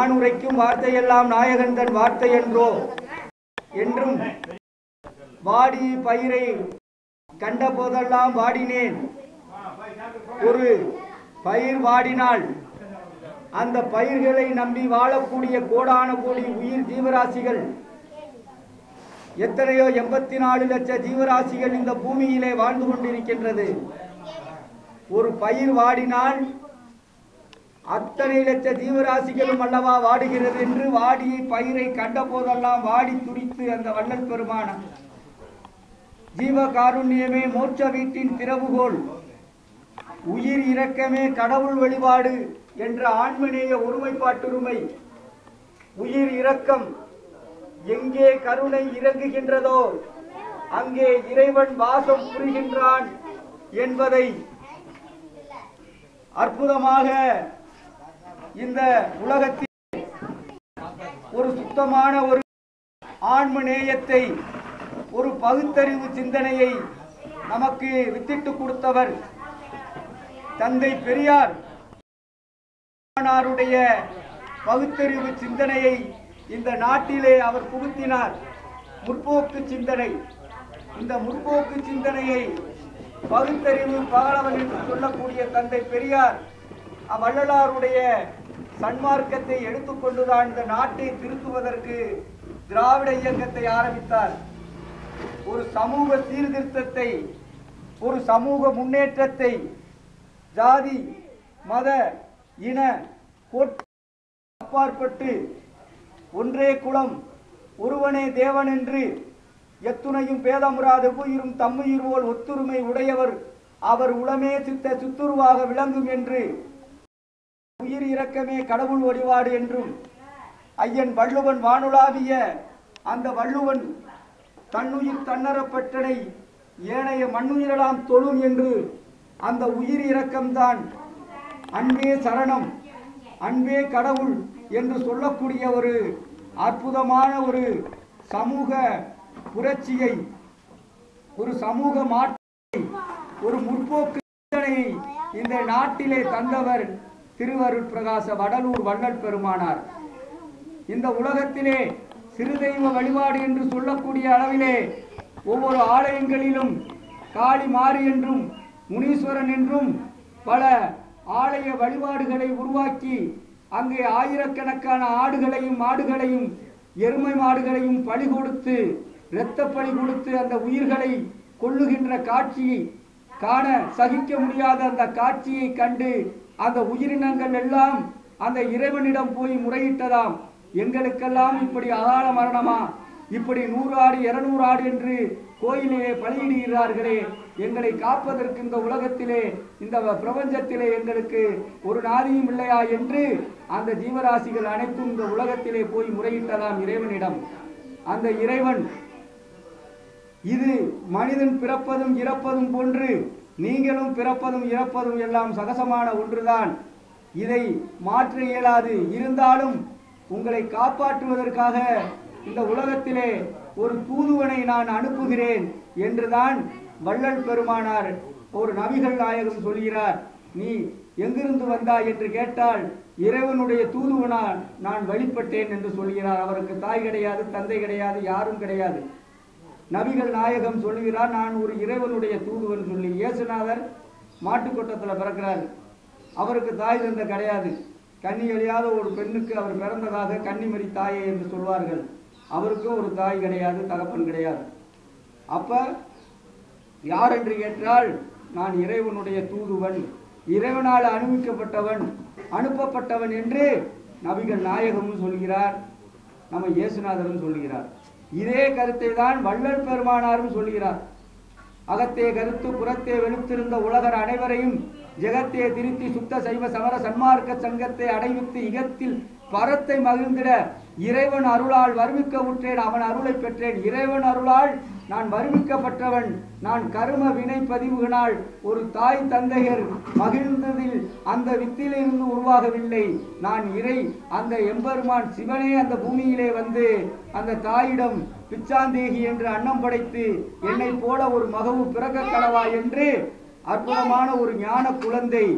நான் உரைக்கும் வார்த்தையெல்லாம் நாயகன் தன் வார்த்தை என்றோ என்றும் வாடி பயிரை கண்ட போதெல்லாம் வாடினேன் ஒரு பயிர் வாடினால் அந்த பயிர்களை நம்பி வாழக்கூடிய கோடான கோடி உயிர் ஜீவராசிகள் எத்தனையோ எண்பத்தி நாலு லட்ச ஜீவராசிகள் இந்த பூமியிலே வாழ்ந்து கொண்டிருக்கின்றது ஒரு பயிர் வாடினால் அத்தனை லட்ச ஜீவராசிகளும் அல்லவா வாடுகிறது என்று வாடி பயிரை கண்ட போதெல்லாம் வாடி துடித்து அந்த வள்ளல் பெருமான ஜீவ காருண்யமே மோட்ச வீட்டின் திறவுகோல் உயிர் இரக்கமே கடவுள் வழிபாடு என்ற ஆன்மநேய ஒருமைப்பாட்டுரிமை உயிர் இரக்கம் எங்கே கருணை இறங்குகின்றதோ அங்கே இறைவன் வாசம் புரிகின்றான் என்பதை அற்புதமாக இந்த உலகத்தில் ஒரு சுத்தமான ஒரு ஆன்ம நேயத்தை ஒரு பகுத்தறிவு சிந்தனையை நமக்கு வித்திட்டு கொடுத்தவர் தந்தை பெரியார் பெருமானாருடைய பகுத்தறிவு சிந்தனையை இந்த நாட்டிலே அவர் புகுத்தினார் முற்போக்கு சிந்தனை இந்த முற்போக்கு சிந்தனையை பகுத்தறிவு பகலவன் என்று சொல்லக்கூடிய தந்தை பெரியார் வள்ளலாருடைய சன்மார்க்கத்தை எடுத்துக்கொண்டுதான் இந்த நாட்டை திருத்துவதற்கு திராவிட இயக்கத்தை ஆரம்பித்தார் ஒரு சமூக சீர்திருத்தத்தை ஒரு சமூக முன்னேற்றத்தை ஜாதி மத இன கோட் அப்பாற்பட்டு ஒன்றே குலம் ஒருவனே தேவன் என்று எத்துணையும் பேதமுறாது உயிரும் தம்முயிர் போல் ஒத்துரிமை உடையவர் அவர் உளமே சித்த சுத்துருவாக விளங்கும் என்று உயிர் இரக்கமே கடவுள் வழிபாடு என்றும் ஐயன் வள்ளுவன் வானுலாவிய அந்த வள்ளுவன் தன்னுயிர் தன்னறப்பட்டனை ஏனைய மண்ணுயிரெல்லாம் தொழும் என்று அந்த உயிர் இரக்கம்தான் அன்பே சரணம் அன்பே கடவுள் என்று சொல்லக்கூடிய ஒரு அற்புதமான ஒரு சமூக புரட்சியை ஒரு சமூக மாற்றத்தை ஒரு முற்போக்கு சிந்தனையை இந்த நாட்டிலே தந்தவர் திருவருட் பிரகாச வடலூர் வள்ளல் பெருமானார் இந்த உலகத்திலே சிறு தெய்வ வழிபாடு என்று சொல்லக்கூடிய அளவிலே ஒவ்வொரு ஆலயங்களிலும் காளி மாறி என்றும் முனீஸ்வரன் என்றும் பல ஆலய வழிபாடுகளை உருவாக்கி அங்கே ஆயிரக்கணக்கான ஆடுகளையும் மாடுகளையும் எருமை மாடுகளையும் பலி கொடுத்து இரத்த பலி கொடுத்து அந்த உயிர்களை கொள்ளுகின்ற காட்சியை காண சகிக்க முடியாத அந்த காட்சியை கண்டு அந்த உயிரினங்கள் எல்லாம் அந்த இறைவனிடம் போய் முறையிட்டதாம் எங்களுக்கெல்லாம் இப்படி அகால மரணமா இப்படி நூறு ஆடு இருநூறு ஆடு என்று கோயிலிலே பலியிடுகிறார்களே எங்களை காப்பதற்கு இந்த உலகத்திலே இந்த பிரபஞ்சத்திலே எங்களுக்கு ஒரு நாதியும் இல்லையா என்று அந்த ஜீவராசிகள் அனைத்தும் இந்த உலகத்திலே போய் முறையிட்டதாம் இறைவனிடம் அந்த இறைவன் இது மனிதன் பிறப்பதும் இறப்பதும் போன்று நீங்களும் பிறப்பதும் இறப்பதும் எல்லாம் சகசமான ஒன்றுதான் இதை மாற்ற இயலாது இருந்தாலும் உங்களை காப்பாற்றுவதற்காக இந்த உலகத்திலே ஒரு தூதுவனை நான் அனுப்புகிறேன் என்றுதான் வள்ளல் பெருமானார் ஒரு நபிகள் நாயகம் சொல்கிறார் நீ எங்கிருந்து வந்தாய் என்று கேட்டால் இறைவனுடைய தூதுவனால் நான் வழிபட்டேன் என்று சொல்கிறார் அவருக்கு தாய் கிடையாது தந்தை கிடையாது யாரும் கிடையாது நபிகள் நாயகம் சொல்லுகிறார் நான் ஒரு இறைவனுடைய தூதுவன் சொல்லி இயேசுநாதர் மாட்டுக்கொட்டத்தில் பிறக்கிறார் அவருக்கு தாய் தந்தை கிடையாது கன்னி அழியாத ஒரு பெண்ணுக்கு அவர் பிறந்ததாக கன்னிமரி தாயே என்று சொல்வார்கள் அவருக்கும் ஒரு தாய் கிடையாது தகப்பன் கிடையாது அப்ப யார் என்று கேட்டால் நான் இறைவனுடைய தூதுவன் இறைவனால் அனுப்பிக்கப்பட்டவன் அனுப்பப்பட்டவன் என்று நபிகள் நாயகமும் சொல்கிறார் நம்ம இயேசுநாதரும் சொல்கிறார் இதே கருத்தை தான் வள்ளல் பெருமானாரும் சொல்கிறார் அகத்தே கருத்து புறத்தே வெளுத்திருந்த உலகர் அனைவரையும் ஜெகத்தே திருத்தி சுத்த சைவ சமர சன்மார்க்க சங்கத்தை அடைவித்து இகத்தில் பரத்தை மகிழ்ந்திட இறைவன் அருளால் வருவிக்க உற்றேன் அவன் அருளை பெற்றேன் இறைவன் அருளால் நான் வருவிக்கப்பட்டவன் நான் கரும வினை பதிவுகளால் ஒரு தாய் தந்தையர் மகிழ்ந்ததில் அந்த வித்திலிருந்து உருவாகவில்லை நான் இறை அந்த எம்பெருமான் சிவனே அந்த பூமியிலே வந்து அந்த தாயிடம் பிச்சாந்தேகி என்று அன்னம் படைத்து என்னை போல ஒரு மகவு பிறக்க கடவா என்று அற்புதமான ஒரு ஞான குழந்தை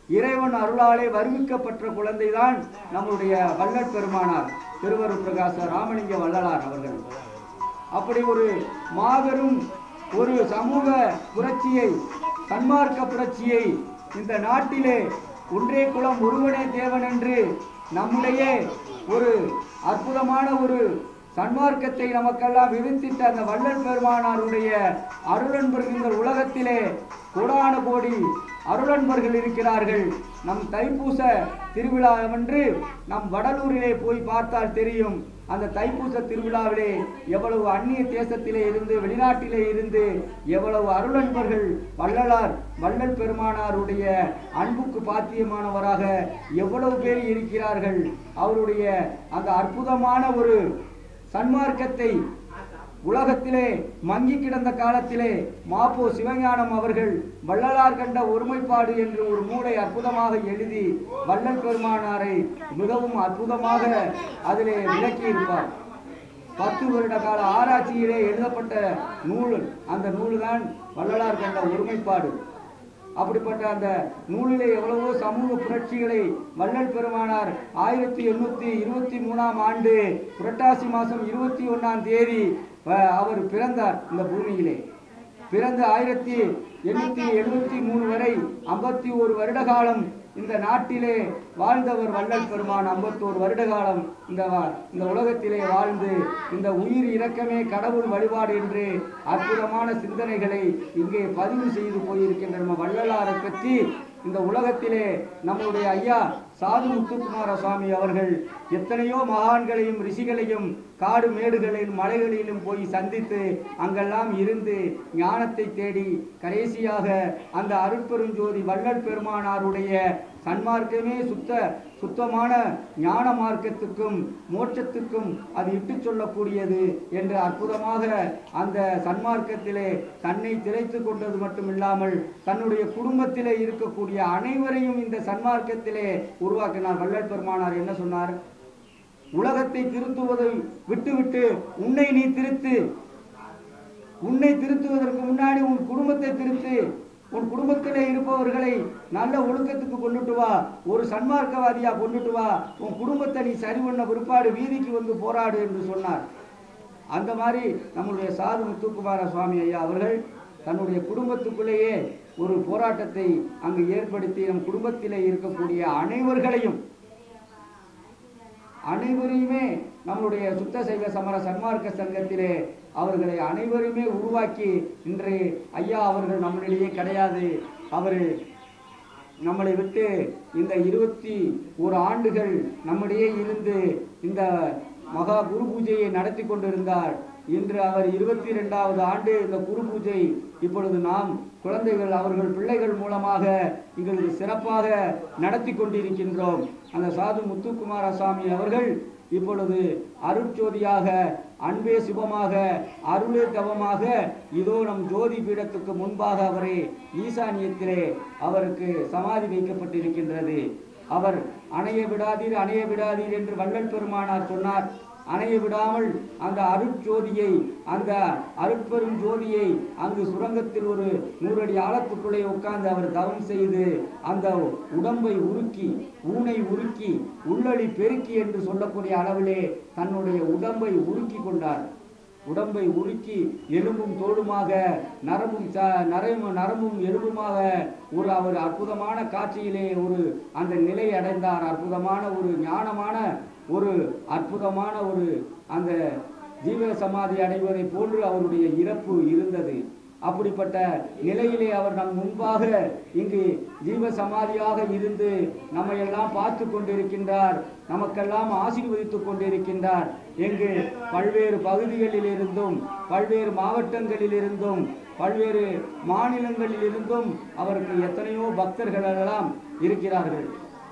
இறைவன் அருளாலே வருவிக்கப்பட்ட குழந்தைதான் நம்முடைய வள்ளல் பெருமானார் திருவருட் பிரகாச ராமலிங்க வள்ளலார் அவர்கள் அப்படி ஒரு மாபெரும் ஒரு சமூக புரட்சியை சன்மார்க்க புரட்சியை இந்த நாட்டிலே ஒன்றே குலம் ஒருவனே தேவன் என்று நம்முடைய ஒரு அற்புதமான ஒரு சன்மார்க்கத்தை நமக்கெல்லாம் விதித்திட்ட அந்த வள்ளல் பெருமானாருடைய அருளன்பர்கள் இந்த உலகத்திலே கோடான கோடி அருளன்பர்கள் இருக்கிறார்கள் நம் தைப்பூச திருவிழாவென்று நம் வடலூரிலே போய் பார்த்தால் தெரியும் அந்த தைப்பூச திருவிழாவிலே எவ்வளவு அந்நிய தேசத்திலே இருந்து வெளிநாட்டிலே இருந்து எவ்வளவு அருளன்பர்கள் வள்ளலார் வள்ளல் பெருமானாருடைய அன்புக்கு பாத்தியமானவராக எவ்வளவு பேர் இருக்கிறார்கள் அவருடைய அந்த அற்புதமான ஒரு சன்மார்க்கத்தை உலகத்திலே மங்கி கிடந்த காலத்திலே மாப்போ சிவஞானம் அவர்கள் வள்ளலார் கண்ட ஒருமைப்பாடு என்று ஒரு நூலை அற்புதமாக எழுதி வள்ளல் பெருமானாரை மிகவும் அற்புதமாக அதிலே விளக்கியிருப்பார் பத்து வருட கால ஆராய்ச்சியிலே எழுதப்பட்ட நூல் அந்த நூல்தான் வள்ளலார் கண்ட ஒருமைப்பாடு அப்படிப்பட்ட அந்த நூலிலே எவ்வளவோ சமூக புரட்சிகளை வள்ளல் பெருமானார் ஆயிரத்தி எண்ணூத்தி இருபத்தி மூணாம் ஆண்டு புரட்டாசி மாதம் இருபத்தி ஒண்ணாம் தேதி அஹ், அவர் பிறந்தார் இந்த பூமியிலே பிறந்து ஆயிரத்தி எண்ணூத்தி எழுபத்தி மூணு வரை ஐம்பத்தி ஒரு வருட காலம் இந்த நாட்டிலே வாழ்ந்தவர் வள்ளல் பெருமான் ஐம்பத்தோரு வருட காலம் இந்த வா- இந்த உலகத்திலே வாழ்ந்து இந்த உயிர் இரக்கமே கடவுள் வழிபாடு என்று அற்புதமான சிந்தனைகளை இங்கே பதிவு செய்து போயிருக்கின்ற நம்ம வள்ளலாரை பற்றி இந்த உலகத்திலே நம்முடைய ஐயா சாது முத்துக்குமார சுவாமி அவர்கள் எத்தனையோ மகான்களையும் ரிஷிகளையும் காடு மேடுகளிலும் மலைகளிலும் போய் சந்தித்து அங்கெல்லாம் இருந்து ஞானத்தை தேடி கடைசியாக அந்த அருட்பெருஞ்சோதி வள்ளல் பெருமானாருடைய சன்மார்க்கமே சுத்த சுத்தமான ஞான மார்க்கத்துக்கும் மோட்சத்துக்கும் அது இட்டுச் சொல்லக்கூடியது என்று அற்புதமாக அந்த சன்மார்க்கத்திலே தன்னை திளைத்து கொண்டது மட்டுமில்லாமல் தன்னுடைய குடும்பத்திலே இருக்கக்கூடிய அனைவரையும் இந்த சன்மார்க்கத்திலே உருவாக்கினார் வள்ளல் பெருமானார் என்ன சொன்னார் உலகத்தை திருத்துவதை விட்டுவிட்டு உன்னை நீ திருத்து உன்னை திருத்துவதற்கு முன்னாடி உன் குடும்பத்தை திருத்து உன் குடும்பத்திலே இருப்பவர்களை நல்ல ஒழுக்கத்துக்கு கொண்டுட்டு வா ஒரு சன்மார்க்கவாதியா கொண்டுட்டு வா உன் குடும்பத்தை நீ சரி பண்ண பிற்பாடு வீதிக்கு வந்து போராடு என்று சொன்னார் அந்த மாதிரி நம்முடைய சாது முத்துக்குமார சுவாமி ஐயா அவர்கள் தன்னுடைய குடும்பத்துக்குள்ளேயே ஒரு போராட்டத்தை அங்கு ஏற்படுத்தி நம் குடும்பத்திலே இருக்கக்கூடிய அனைவர்களையும் அனைவரையுமே நம்மளுடைய சுத்த சைவ சமர சன்மார்க்க சங்கத்திலே அவர்களை அனைவருமே உருவாக்கி இன்று ஐயா அவர்கள் நம்மளிடையே கிடையாது அவர் நம்மளை விட்டு இந்த இருபத்தி ஒரு ஆண்டுகள் நம்மிடையே இருந்து இந்த மகா குரு பூஜையை நடத்தி கொண்டிருந்தார் இன்று அவர் இருபத்தி ரெண்டாவது ஆண்டு இந்த குரு பூஜை இப்பொழுது நாம் குழந்தைகள் அவர்கள் பிள்ளைகள் மூலமாக எங்களுக்கு சிறப்பாக நடத்தி கொண்டிருக்கின்றோம் அந்த சாது முத்துக்குமார சாமி அவர்கள் இப்பொழுது அருட்ஜோதியாக அன்பே சிவமாக அருளே தவமாக இதோ நம் ஜோதி பீடத்துக்கு முன்பாக அவரே ஈசானியத்திலே அவருக்கு சமாதி வைக்கப்பட்டிருக்கின்றது அவர் அணைய விடாதீர் அணைய விடாதீர் என்று வள்ளல் பெருமானார் சொன்னார் அணைய விடாமல் அந்த அருட்ஜோதியை அந்த அருட்பெரும் ஜோதியை அங்கு சுரங்கத்தில் ஒரு நூறடி ஆழத்துக்குள்ளே உட்கார்ந்து அவர் தவம் செய்து அந்த உடம்பை உருக்கி ஊனை உருக்கி உள்ளொளி பெருக்கி என்று சொல்லக்கூடிய அளவிலே தன்னுடைய உடம்பை உருக்கி கொண்டார் உடம்பை உருக்கி எலும்பும் தோலுமாக நரம்பும் ச- நரம்பும் நரம்பும் எலும்புமாக ஒரு அவர் அற்புதமான காட்சியிலே ஒரு அந்த நிலை அடைந்தார் அற்புதமான ஒரு ஞானமான ஒரு அற்புதமான ஒரு அந்த ஜீவ சமாதி அடைவதை போன்று அவருடைய இறப்பு இருந்தது அப்படிப்பட்ட நிலையிலே அவர் நம் முன்பாக இங்கு ஜீவ சமாதியாக இருந்து நம்மை எல்லாம் பார்த்து கொண்டிருக்கின்றார் நமக்கெல்லாம் ஆசீர்வதித்துக் கொண்டிருக்கின்றார் எங்கு பல்வேறு பகுதிகளில் இருந்தும் பல்வேறு மாவட்டங்களில் இருந்தும் பல்வேறு மாநிலங்களில் இருந்தும் அவருக்கு எத்தனையோ பக்தர்கள் எல்லாம் இருக்கிறார்கள்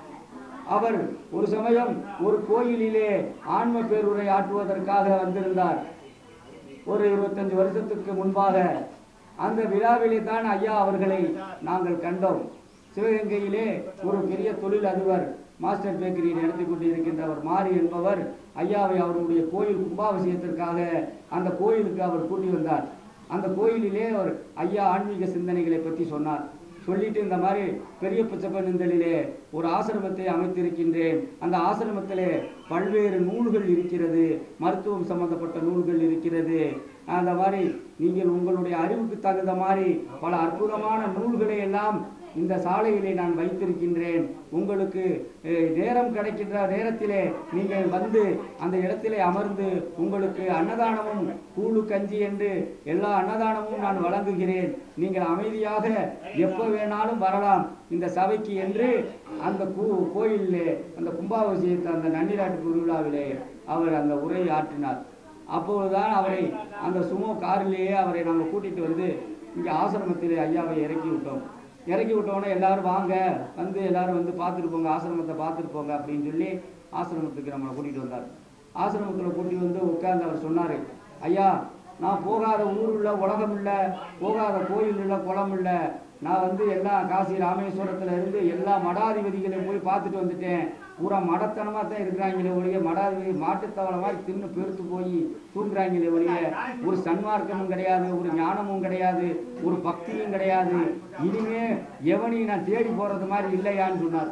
அவர் ஒரு சமயம் ஒரு கோயிலிலே ஆன்ம பேருரை ஆற்றுவதற்காக வந்திருந்தார் ஒரு இருபத்தஞ்சு வருஷத்துக்கு முன்பாக அந்த விழாவிலே தான் ஐயா அவர்களை நாங்கள் கண்டோம் சிவகங்கையிலே ஒரு பெரிய தொழில் அதிபர் மாஸ்டர் பேக்கரியை நடத்தி கொண்டிருக்கின்றவர் மாரி என்பவர் ஐயாவை அவருடைய கோயில் கும்பாபிஷேகத்திற்காக அந்த கோயிலுக்கு அவர் கூட்டி வந்தார் அந்த கோயிலிலே அவர் ஐயா ஆன்மீக சிந்தனைகளை பற்றி சொன்னார் சொல்லிட்டு இந்த மாதிரி பெரிய புச்சப்பனிந்தலிலே ஒரு ஆசிரமத்தை அமைத்திருக்கின்றேன் அந்த ஆசிரமத்திலே பல்வேறு நூல்கள் இருக்கிறது மருத்துவம் சம்பந்தப்பட்ட நூல்கள் இருக்கிறது அந்த மாதிரி நீங்கள் உங்களுடைய அறிவுக்கு தகுந்த மாதிரி பல அற்புதமான நூல்களை எல்லாம் இந்த சாலையிலே நான் வைத்திருக்கின்றேன் உங்களுக்கு அஹ், நேரம் கிடைக்கின்ற நேரத்திலே நீங்கள் வந்து அந்த இடத்திலே அமர்ந்து உங்களுக்கு அன்னதானமும் கூழு கஞ்சி என்று எல்லா அன்னதானமும் நான் வழங்குகிறேன் நீங்கள் அமைதியாக எப்போ வேணாலும் வரலாம் இந்த சபைக்கு என்று அந்த கூ கோயிலிலே அந்த கும்பாபிஷேகத்தை அந்த நன்னிராட்டு திருவிழாவிலே அவர் அந்த உரையை ஆற்றினார் அப்பொழுதுதான் அவரை அந்த சுமோ காரிலேயே அவரை நாங்கள் கூட்டிட்டு வந்து இங்கே ஆசிரமத்திலே ஐயாவை இறக்கி விட்டோம் இறக்கி விட்டோன்னே எல்லாரும் வாங்க வந்து எல்லாரும் வந்து பார்த்துட்டு போங்க ஆசிரமத்தை பார்த்துட்டு போங்க அப்படின்னு சொல்லி ஆசிரமத்துக்கு நம்மளை கூட்டிகிட்டு வந்தார் ஆசிரமத்தில் கூட்டி வந்து உட்கார்ந்து அவர் சொன்னார் ஐயா நான் போகாத ஊர் இல்லை உலகம் இல்லை போகாத கோயில் இல்லை குளம் இல்லை நான் வந்து எல்லா காசி ராமேஸ்வரத்துல இருந்து எல்லா மடாதிபதிகளையும் போய் பார்த்துட்டு வந்துட்டேன் பூரா மடத்தனமா தான் இருக்கிறாங்களே ஒழிய மடாதிபதி மாட்டுத்தவளை மாதிரி தின்னு பெருத்து போய் தூங்குறாங்களே ஒழிய ஒரு சன்மார்க்கமும் கிடையாது ஒரு ஞானமும் கிடையாது ஒரு பக்தியும் கிடையாது இனிமே எவனையும் நான் தேடி போறது மாதிரி இல்லையான்னு சொன்னார்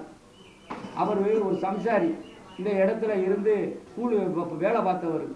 அவர் ஒரு சம்சாரி இந்த இடத்துல இருந்து கூலி வ- வேலை பார்த்தவர்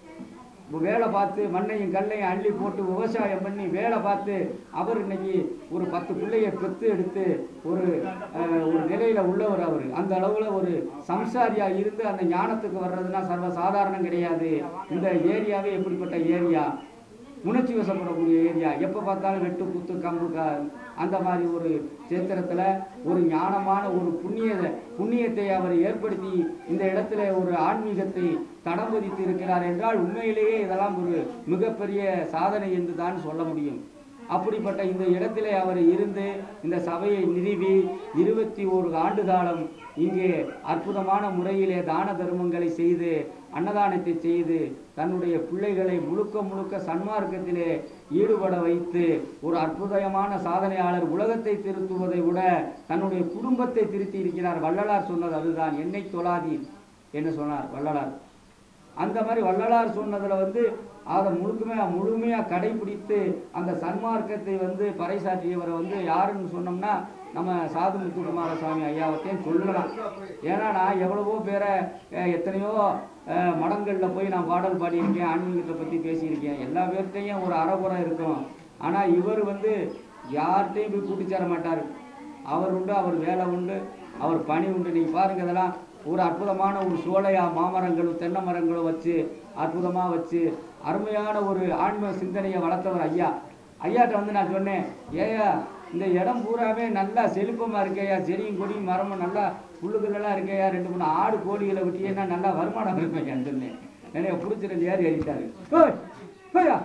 இப்ப வேலை பார்த்து மண்ணையும் கல்லையும் அள்ளி போட்டு விவசாயம் பண்ணி வேலை பார்த்து அவர் இன்னைக்கு ஒரு பத்து பிள்ளைய பெத்து எடுத்து ஒரு அஹ், ஒரு நிலையில உள்ளவர் அவர் அந்த அளவுல ஒரு சம்சாரியா இருந்து அந்த ஞானத்துக்கு வர்றதுன்னா சர்வ சாதாரணம் கிடையாது இந்த ஏரியாவே எப்படிப்பட்ட ஏரியா உணர்ச்சி வசப்படக்கூடிய ஏரியா எப்போ பார்த்தாலும் வெட்டு குத்து கம்பு க அந்த மாதிரி ஒரு சேத்திரத்தில் ஒரு ஞானமான ஒரு புண்ணிய புண்ணியத்தை அவர் ஏற்படுத்தி இந்த இடத்துல ஒரு ஆன்மீகத்தை தடம் பதித்து இருக்கிறார் என்றால் உண்மையிலேயே இதெல்லாம் ஒரு மிகப்பெரிய சாதனை என்று தான் சொல்ல முடியும் அப்படிப்பட்ட இந்த இடத்திலே அவர் இருந்து இந்த சபையை நிறுவி இருபத்தி ஒரு ஆண்டு காலம் இங்கே அற்புதமான முறையிலே தான தர்மங்களை செய்து அன்னதானத்தை செய்து தன்னுடைய பிள்ளைகளை முழுக்க முழுக்க சன்மார்க்கத்திலே ஈடுபட வைத்து ஒரு அற்புதமான சாதனையாளர் உலகத்தை திருத்துவதை விட தன்னுடைய குடும்பத்தை திருத்தி இருக்கிறார் வள்ளலார் சொன்னது அதுதான் என்னை தொழாதீர் என்று சொன்னார் வள்ளலார் அந்த மாதிரி வள்ளலார் சொன்னதுல வந்து அதை முழுக்குமே முழுமையா கடைபிடித்து அந்த சன்மார்க்கத்தை வந்து பறைசாற்றியவரை வந்து யாருன்னு சொன்னோம்னா நம்ம சாது முத்துக்குமார சுவாமி ஐயாவத்தையும் சொல்லலாம் ஏன்னா நான் எவ்வளவோ பேரை அஹ், எத்தனையோ அஹ், மடங்கள்ல போய் நான் பாடல் பாடியிருக்கேன் ஆன்மீகத்தை பத்தி பேசியிருக்கேன் எல்லா பேர்கிட்டையும் ஒரு அறகுறை இருக்கும் ஆனா இவர் வந்து யார்கிட்டையும் போய் கூட்டி சேர மாட்டார் அவர் உண்டு அவர் வேலை உண்டு அவர் பணி உண்டு நீங்க பாருங்க இதெல்லாம் ஒரு அற்புதமான ஒரு சோலையா மாமரங்களும் தென்னை மரங்களும் வச்சு அற்புதமா வச்சு அருமையான ஒரு ஆன்ம சிந்தனையை வளர்த்தவர் ஐயா ஐயாட்ட வந்து நான் சொன்னேன் ஏயா இந்த இடம் பூராவே நல்லா செழிப்பமா இருக்கேயா செடியும் கொடியும் மரமும் நல்லா புல்லுகளெல்லாம் இருக்கேயா ரெண்டு மூணு ஆடு கோழிகளை விட்டியேன்னா நல்லா வருமானம் இருப்பேன் சொன்னேன் என்னைய பிடிச்சிருந்து ஏறி அடித்தாரு ஓய் ஓய்யா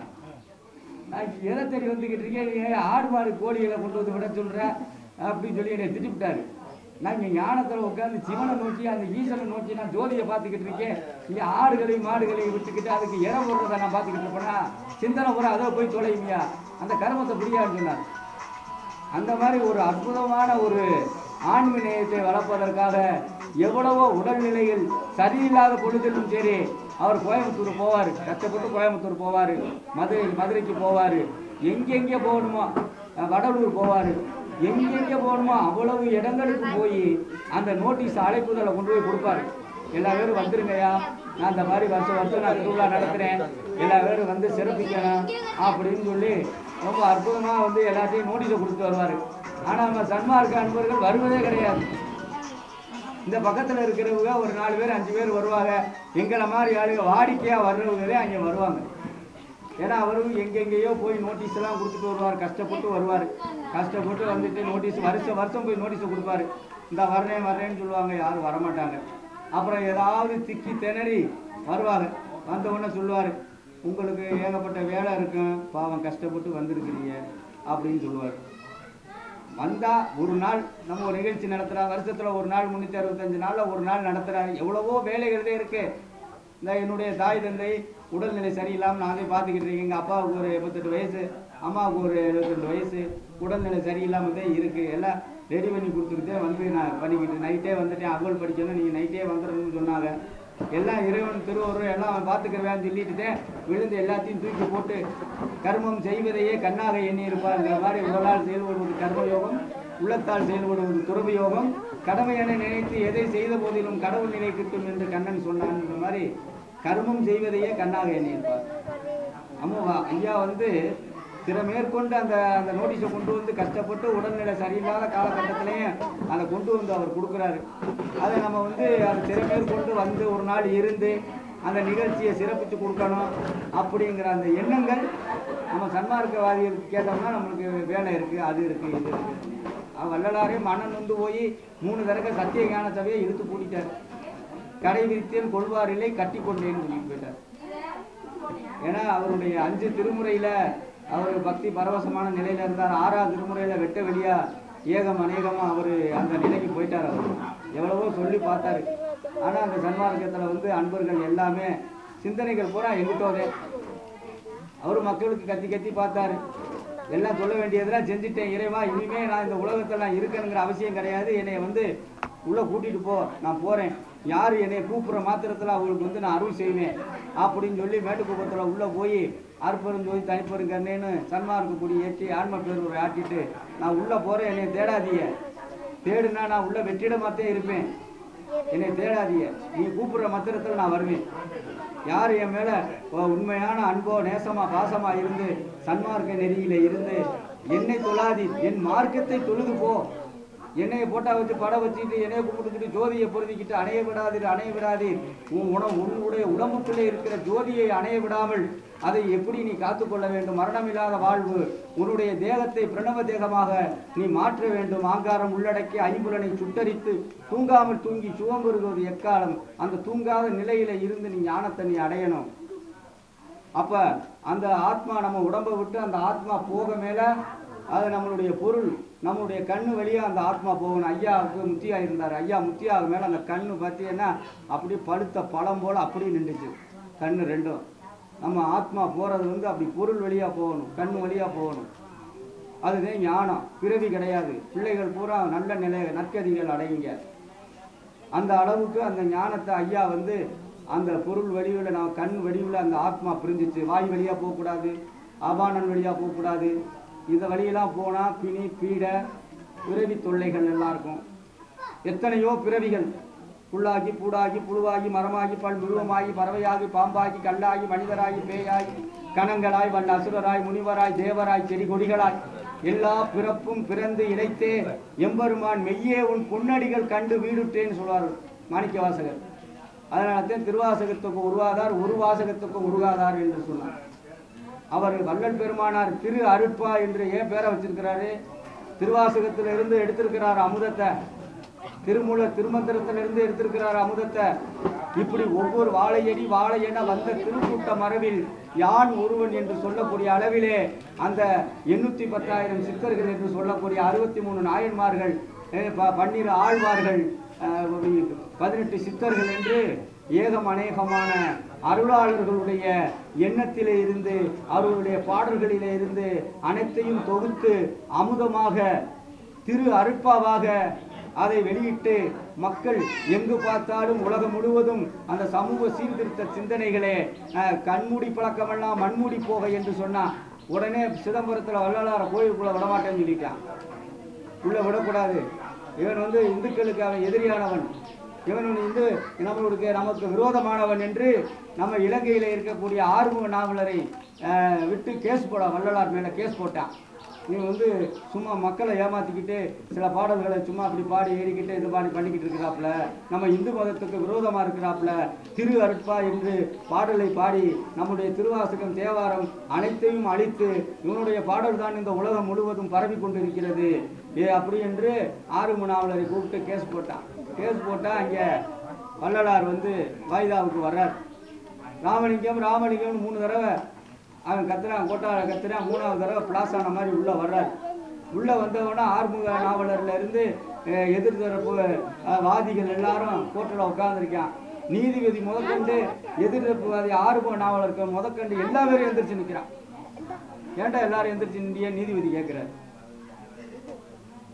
நான் எதை தேடி வந்துக்கிட்டு இருக்கேன் நீ ஏன் ஆடு மாடு கோழிகளை கொண்டு வந்து விட சொல்ற அப்படின்னு சொல்லி என்னை திட்டிவிட்டாரு நான் இங்கே ஞானத்தில் உட்காந்து சிவனை நோக்கி அந்த ஈசனை நோக்கி நான் ஜோதியை பார்த்துக்கிட்டு இருக்கேன் இங்கே ஆடுகளையும் மாடுகளையும் விட்டுக்கிட்டு அதுக்கு இற போடுறதை நான் பார்த்துக்கிட்டு இருப்பேனா சிந்தனை பூரா அதை போய் தொலைவியா அந்த கர்மத்தை புரியாதுன்னு சொன்னார் அந்த மாதிரி ஒரு அற்புதமான ஒரு ஆன்மீக நேயத்தை வளர்ப்பதற்காக எவ்வளவோ உடல்நிலையில் சரியில்லாத பொழுதிலும் சரி அவர் கோயம்புத்தூர் போவார் கஷ்டப்பட்டு கோயம்புத்தூர் போவார் மதுரை மதுரைக்கு போவார் எங்கெங்கே போகணுமோ அஹ் வடலூர் போவார் எங்கெங்கே போகணுமோ அவ்வளவு இடங்களுக்கு போய் அந்த நோட்டீஸ் அழைப்புதலை கொண்டு போய் கொடுப்பாரு எல்லா பேரும் வந்துருங்கய்யா நான் இந்த மாதிரி வருஷம் வருஷம் நான் திருவிழா நடத்துகிறேன் எல்லா பேரும் வந்து சிறப்பிக்கணும் அப்படின்னு சொல்லி ரொம்ப அற்புதமாக வந்து எல்லாத்தையும் நோட்டீஸை கொடுத்து வருவார் ஆனால் நம்ம சன்மார்க்க அன்பர்கள் வருவதே கிடையாது இந்த பக்கத்தில் இருக்கிறவங்க ஒரு நாலு பேர் அஞ்சு பேர் வருவாங்க எங்களை மாதிரி ஆளுங்க வாடிக்கையாக வர்றவங்களே அங்கே வருவாங்க ஏன்னா அவரும் எங்கெங்கேயோ போய் நோட்டீஸ் எல்லாம் கொடுத்துட்டு வருவார் கஷ்டப்பட்டு வருவார் கஷ்டப்பட்டு வந்துட்டு நோட்டீஸ் வருஷம் வருஷம் போய் நோட்டீஸ் கொடுப்பாரு இந்த வரேன் வரேன்னு சொல்லுவாங்க யாரும் வரமாட்டாங்க அப்புறம் ஏதாவது திக்கி திணறி வருவாங்க வந்த உடனே சொல்லுவார் உங்களுக்கு ஏகப்பட்ட வேலை இருக்கும் பாவம் கஷ்டப்பட்டு வந்திருக்கிறீங்க அப்படின்னு சொல்லுவார் வந்தா ஒரு நாள் நம்ம ஒரு நிகழ்ச்சி நடத்துறா வருஷத்துல ஒரு நாள் முன்னூத்தி அறுபத்தஞ்சு நாள்ல ஒரு நாள் நடத்துறாரு எவ்வளவோ வேலைகளே இருக்கு இந்த என்னுடைய தாய் தந்தை உடல்நிலை சரியில்லாமல் நானே பார்த்துக்கிட்டு இருக்கேன் எங்கள் அப்பாவுக்கு ஒரு எண்பத்தெட்டு வயசு அம்மாவுக்கு ஒரு எழுபத்தெண்டு வயசு உடல்நிலை சரியில்லாமல் தான் இருக்கு எல்லாம் ரெடி பண்ணி கொடுத்துக்கிட்டே வந்து நான் பண்ணிக்கிட்டு நைட்டே வந்துட்டேன் அகல் படிக்கணும் நீங்கள் நைட்டே வந்துடணும்னு சொன்னாங்க எல்லாம் இறைவன் திருவருள் எல்லாம் பார்த்துக்கிறவேன்னு சொல்லிட்டு விழுந்து எல்லாத்தையும் தூக்கி போட்டு கர்மம் செய்வதையே கண்ணாக எண்ணி இருப்பாருங்கிற மாதிரி ஒரு நாள் செயல்படுவது கர்ம யோகம் உள்ளத்தால் செயல்படுவது துறவியோகம் கடமை என நினைத்து எதை செய்த போதிலும் கடவுள் நிலை கிட்டும் என்று கண்ணன் சொன்னான் இந்த மாதிரி கர்மம் செய்வதையே கண்ணாக எண்ணியிருப்பார் அம்மா ஐயா வந்து சில மேற்கொண்டு அந்த அந்த நோட்டீஸை கொண்டு வந்து கஷ்டப்பட்டு உடல்நிலை சரியில்லாத காலகட்டத்திலையும் அதை கொண்டு வந்து அவர் கொடுக்குறாரு அதை நம்ம வந்து அதை திற மேற்கொண்டு வந்து ஒரு நாள் இருந்து அந்த நிகழ்ச்சியை சிறப்பித்து கொடுக்கணும் அப்படிங்கிற அந்த எண்ணங்கள் நம்ம சன்மார்க்கவாதிகளுக்கு கேட்டோம்னா நம்மளுக்கு வேலை இருக்குது அது இருக்குது இது இருக்குது அவர் வள்ளலாரே மனம் நொந்து போய் மூணு தடவை சத்திய ஞான சபையை இழுத்து பூட்டிட்டார் கடை விரித்தேன் கொள்வாரில்லை கட்டி கொண்டேன்னு சொல்லிட்டு போயிட்டார் ஏன்னா அவருடைய அஞ்சு திருமுறையில அவர் பக்தி பரவசமான நிலையில இருந்தார் ஆறாவது திருமுறையில வெட்ட வெளியா ஏகம் அநேகமா அவரு அந்த நிலைக்கு போயிட்டார் அவர் எவ்வளவோ சொல்லி பார்த்தாரு ஆனா அந்த சன்மார்க்கத்துல வந்து அன்பர்கள் எல்லாமே சிந்தனைகள் பூரா எங்கிட்டோதே அவர் மக்களுக்கு கத்தி கத்தி பார்த்தாரு எல்லாம் சொல்ல வேண்டியதெல்லாம் செஞ்சுட்டேன் இறைவா இனிமே நான் இந்த உலகத்துல நான் இருக்கணுங்கிற அவசியம் கிடையாது என்னை வந்து உள்ள கூட்டிட்டு போ நான் போறேன் யாரு என்னை கூப்பிடுற மாத்திரத்துல அவங்களுக்கு வந்து நான் அருள் செய்வேன் அப்படின்னு சொல்லி மேட்டுக்குப்பத்துல உள்ள போய் அற்பெருஞ்சோதி தனிப்பெருங்கண்ணேன்னு சன்மார்க்க கொடி ஏற்றி ஆன்ம பேரூரை ஆட்டிட்டு நான் உள்ள போறேன் என்னை தேடாதீங்க தேடுனா நான் உள்ள வெற்றிடமாத்தே இருப்பேன் என்னை தேடாதீங்க நீ கூப்பிடுற மத்திரத்துல நான் வருவேன் யார் என் மேல உ- உண்மையான அன்போ நேசமா பாசமா இருந்து சன்மார்க்க நெறியில இருந்து என்னை தொழாதி என் மார்க்கத்தை தொழுது போ என்னைய போட்டா வச்சு படம் வச்சுட்டு என்னைய கும்பிட்டுக்கிட்டு ஜோதியை பொருதிக்கிட்டு அணைய விடாதீர் அணைய விடாதீர் உன் உணவு உன்னுடைய உடம்புக்குள்ளே இருக்கிற ஜோதியை அணைய விடாமல் அதை எப்படி நீ காத்துக்கொள்ள வேண்டும் மரணமில்லாத வாழ்வு உன்னுடைய தேகத்தை பிரணவ தேகமாக நீ மாற்ற வேண்டும் ஆங்காரம் உள்ளடக்கி ஐம்புலனை சுட்டரித்து தூங்காமல் தூங்கி சுவம்பெறுவது எக்காலம் அந்த தூங்காத நிலையில இருந்து நீ ஞானத்தை நீ அடையணும் அப்ப அந்த ஆத்மா நம்ம உடம்பை விட்டு அந்த ஆத்மா போக மேல அது நம்மளுடைய பொருள் நம்மளுடைய கண்ணு வழியா அந்த ஆத்மா போகணும் ஐயாவுக்கு முத்தியா இருந்தார் ஐயா முத்தியாக மேல அந்த கண்ணு பார்த்தீங்கன்னா அப்படியே பழுத்த பழம் போல அப்படியே நின்றுச்சு கண்ணு ரெண்டும் நம்ம ஆத்மா போறது வந்து அப்படி பொருள் வழியா போகணும் கண்ணு வழியா போகணும் அதுதான் ஞானம் பிறவி கிடையாது பிள்ளைகள் பூரா நல்ல நிலை நற்கதிகள் அடையுங்க அந்த அளவுக்கு அந்த ஞானத்தை ஐயா வந்து அந்த பொருள் வடிவில் நான் கண் வடிவில் அந்த ஆத்மா பிரிஞ்சிச்சு வாய் வழியா போகக்கூடாது அபானன் வழியா போகக்கூடாது இந்த வழியெல்லாம் போனால் பிணி பீடை பிறவி தொல்லைகள் எல்லாம் இருக்கும் எத்தனையோ பிறவிகள் புல்லாகி பூடாகி புழுவாகி மரமாகி பல் மிருகமாகி பறவையாகி பாம்பாகி கல்லாகி மனிதராகி பேயாகி கணங்களாய் வல்ல அசுரராய் முனிவராய் தேவராய் செடி கொடிகளாய் எல்லா பிறப்பும் பிறந்து இழைத்தே எம்பெருமான் மெய்யே உன் பொன்னடிகள் கண்டு வீடுட்டேன்னு சொல்வார் மாணிக்கவாசகர் அதனால்தான் திருவாசகத்துக்கு உருவாதார் ஒரு வாசகத்துக்கு உருவாதார் என்று சொன்னார் அவர் வள்ளல் பெருமானார் திரு அருட்பா என்று ஏன் பேரை வச்சிருக்கிறாரு திருவாசகத்துல இருந்து எடுத்திருக்கிறார் அமுதத்தை திருமூல திருமந்திரத்திலிருந்து எடுத்திருக்கிறார் அமுதத்தை இப்படி ஒவ்வொரு வாழையடி வாழை என வந்த திருக்கூட்ட மரபில் யான் ஒருவன் என்று சொல்லக்கூடிய அளவிலே அந்த எண்ணூத்தி பத்தாயிரம் சித்தர்கள் என்று சொல்லக்கூடிய அறுபத்தி மூணு நாயன்மார்கள் அஹ், ப- பன்னிரு ஆழ்வார்கள் அஹ், பதினெட்டு சித்தர்கள் என்று ஏகம் அநேகமான அருளாளர்களுடைய எண்ணத்திலே இருந்து அவர்களுடைய பாடல்களிலே இருந்து அனைத்தையும் தொகுத்து அமுதமாக திரு அருட்பாவாக அதை வெளியிட்டு மக்கள் எங்கு பார்த்தாலும் உலகம் முழுவதும் அந்த சமூக சீர்திருத்த சிந்தனைகளே அஹ், கண்மூடி பழக்கமெல்லாம் மண்மூடி போக என்று சொன்னா உடனே சிதம்பரத்தில் வள்ளலார கோயிலுக்குள்ள விடமாட்டேன்னு சொல்லிட்டான் உள்ள விடக்கூடாது இவன் வந்து இந்துக்களுக்கு அவன் எதிரியானவன் இவன் வந்து இந்து நம்மளுக்கு நமக்கு விரோதமானவன் என்று நம்ம இலங்கையில் இருக்கக்கூடிய ஆறுமுக நாவலரை அஹ், விட்டு கேஸ் போட வள்ளலார் மேலே கேஸ் போட்டான் நீ வந்து சும்மா மக்களை ஏமாத்திக்கிட்டு சில பாடல்களை சும்மா அப்படி பாடி ஏறிக்கிட்டு இது பாடி பண்ணிக்கிட்டு இருக்கிறாப்புல நம்ம இந்து மதத்துக்கு விரோதமாக இருக்கிறாப்புல திரு அருட்பா என்று பாடலை பாடி நம்முடைய திருவாசகம் தேவாரம் அனைத்தையும் அழித்து இவனுடைய பாடல் தான் இந்த உலகம் முழுவதும் பரவி கொண்டிருக்கிறது ஏ அப்படி என்று ஆறுமு நாவலரை கூப்பிட்டு கேஸ் போட்டான் கேஸ் போட்டா அங்கே வள்ளலார் வந்து வாய்தாவுக்கு வர்றார் ராமலிங்கம் ராமலிங்கம்னு மூணு தடவை அவன் கத்துறான் கோட்டால கத்துறான் மூணாவது தடவை பிளாஸ் ஆன மாதிரி உள்ள வர்றார் உள்ள வந்தவொடனே ஆறுமுக நாவலர்ல இருந்து அஹ், எதிர் தரப்பு அஹ், வாதிகள் எல்லாரும் கோர்ட்டில் உட்கார்ந்துருக்கான் நீதிபதி முதற்கொண்டு எதிர்த்தரப்புவாதி ஆறுமுக நாவலருக்கு முதற்கொண்டு எல்லா பேரும் எந்திரிச்சு நிற்கிறான் ஏன்டா எல்லாரும் எந்திரிச்சு நின்றிய நீதிபதி கேட்கிறார்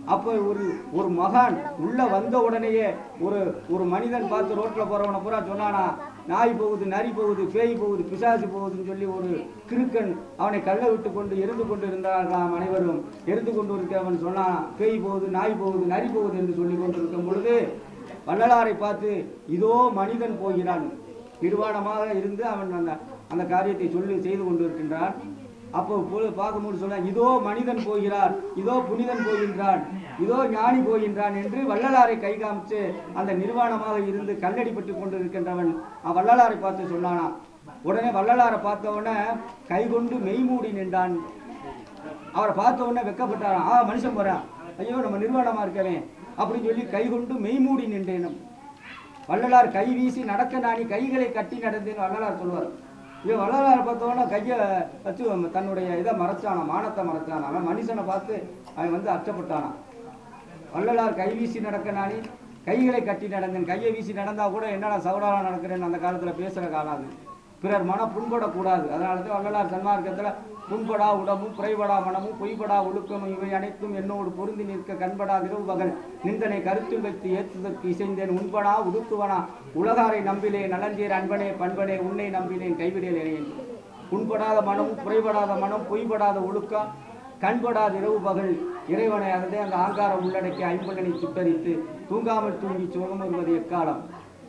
அப்போ ஒரு ஒரு மகான் உள்ள வந்த உடனேயே ஒரு ஒரு மனிதன் பார்த்து ரோட்ல போறவனை பூரா சொன்னானா நாய் போகுது நரி போகுது பேய் போகுது பிசாசு போகுதுன்னு சொல்லி ஒரு கிறுக்கன் அவனை கல்ல விட்டு கொண்டு எரிந்து கொண்டு இருந்தார்களாம் அனைவரும் எரிந்து கொண்டு இருக்கவன் சொன்னான் பேய் போகுது நாய் போகுது நரி போகுது என்று சொல்லி கொண்டு இருக்கும் பொழுது வள்ளலாரை பார்த்து இதோ மனிதன் போகிறான் நிர்வாணமாக இருந்து அவன் அந்த அந்த காரியத்தை சொல்லி செய்து கொண்டு இருக்கின்றான் அப்போ பொழுது பார்க்கும்போது சொன்ன இதோ மனிதன் போகிறார் இதோ புனிதன் போகின்றான் இதோ ஞானி போகின்றான் என்று வள்ளலாரை கை காமிச்சு அந்த நிர்வாணமாக இருந்து கல்லடிப்பட்டு கொண்டு இருக்கின்றவன் அவன் வள்ளலாரை பார்த்து சொன்னானாம் உடனே வள்ளலாரை பார்த்த உடனே கை கொண்டு மெய்மூடி நின்றான் அவரை பார்த்த உடனே வெக்கப்பட்டாராம் ஆ மனுஷன் போறான் ஐயோ நம்ம நிர்வாணமா இருக்கவே அப்படின்னு சொல்லி கை கொண்டு மெய்மூடி நின்றேனும் வள்ளலார் கை வீசி நடக்க நாணி கைகளை கட்டி நடந்தேன்னு வள்ளலார் சொல்வார் இவன் வள்ளலார் பார்த்தோன்னா கையை வச்சு தன்னுடைய இதை மறைச்சானா மானத்தை மறைச்சானா அவன் மனுஷனை பார்த்து அவன் வந்து அச்சப்பட்டானான் வள்ளலார் கை வீசி நடக்க நாணி கைகளை கட்டி நடந்தேன் கையை வீசி நடந்தா கூட என்னடா சவுடாலா நடக்கிறேன்னு அந்த காலத்துல பேசுற காலம் அது பிறர் மனம் புண்படக்கூடாது அதனால தான் வள்ளலார் சன்மார்க்கத்துல புண்படா உடம்பும் குறைபடா மனமும் பொய்படா ஒழுக்கமும் இவை அனைத்தும் என்னோடு பொருந்தி நிற்க கண்படா இரவு பகல் நிந்தனை கருத்தில் வைத்து ஏற்றுதற்கு இசைந்தேன் உண்பனா உடுத்துவனா உலகாரை நம்பிலே நலஞ்சேர் அன்பனே பண்பனே உன்னை நம்பினேன் கைவிடலேன் புண்படாத மனமும் குறைபடாத மனம் பொய்படாத ஒழுக்கம் கண்படாத இரவு பகல் இறைவனை அதே அந்த ஆங்காரம் உள்ளடக்கி ஐம்பொன்னனை சுட்டரித்து தூங்காமல் தூங்கி சுகம் வருவது எக்காலம்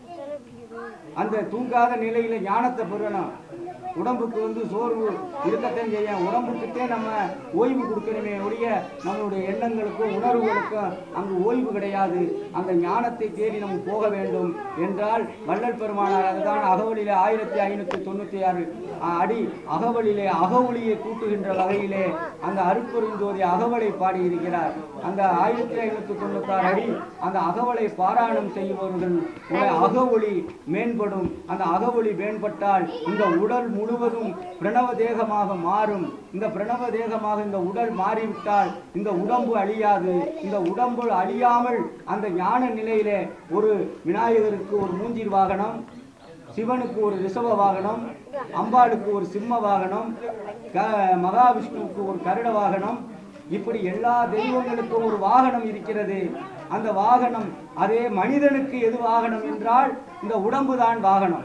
அந்த தூங்காத நிலையில ஞானத்தை பெறணும் உடம்புக்கு வந்து சோர்வு இருக்கத்தான் செய்யும் உடம்புக்குத்தே நம்ம ஓய்வு கொடுக்கணுமே ஒழிய நம்மளுடைய எண்ணங்களுக்கும் உணர்வுகளுக்கும் அங்கு ஓய்வு கிடையாது அந்த ஞானத்தை தேடி நம்ம போக வேண்டும் என்றால் வள்ளல் பெருமானார் அதுதான் அகவலிலே ஆயிரத்தி ஐநூத்தி தொண்ணூத்தி ஆறு அடி அகவலிலே அகவொலியை கூட்டுகின்ற வகையிலே அந்த அருட்பெருஞ்சோதி அகவலை பாடியிருக்கிறார் அந்த ஆயிரத்தி ஐநூத்தி தொண்ணூத்தாறு அடி அந்த அகவலை பாராயணம் செய்பவர்கள் உடைய அகவொளி மேம்படும் அந்த அகவொளி மேம்பட்டால் இந்த உடல் முழுவதும் பிரணவ தேகமாக மாறும் இந்த பிரணவ தேகமாக இந்த உடல் மாறிவிட்டால் இந்த உடம்பு அழியாது இந்த உடம்பு அழியாமல் அந்த ஞான நிலையிலே ஒரு விநாயகருக்கு ஒரு மூஞ்சிர் வாகனம் சிவனுக்கு ஒரு ரிஷப வாகனம் அம்பாளுக்கு ஒரு சிம்ம வாகனம் க- மகாவிஷ்ணுவுக்கு ஒரு கருட வாகனம் இப்படி எல்லா தெய்வங்களுக்கும் ஒரு வாகனம் இருக்கிறது அந்த வாகனம் அதே மனிதனுக்கு எது வாகனம் என்றால் இந்த உடம்பு தான் வாகனம்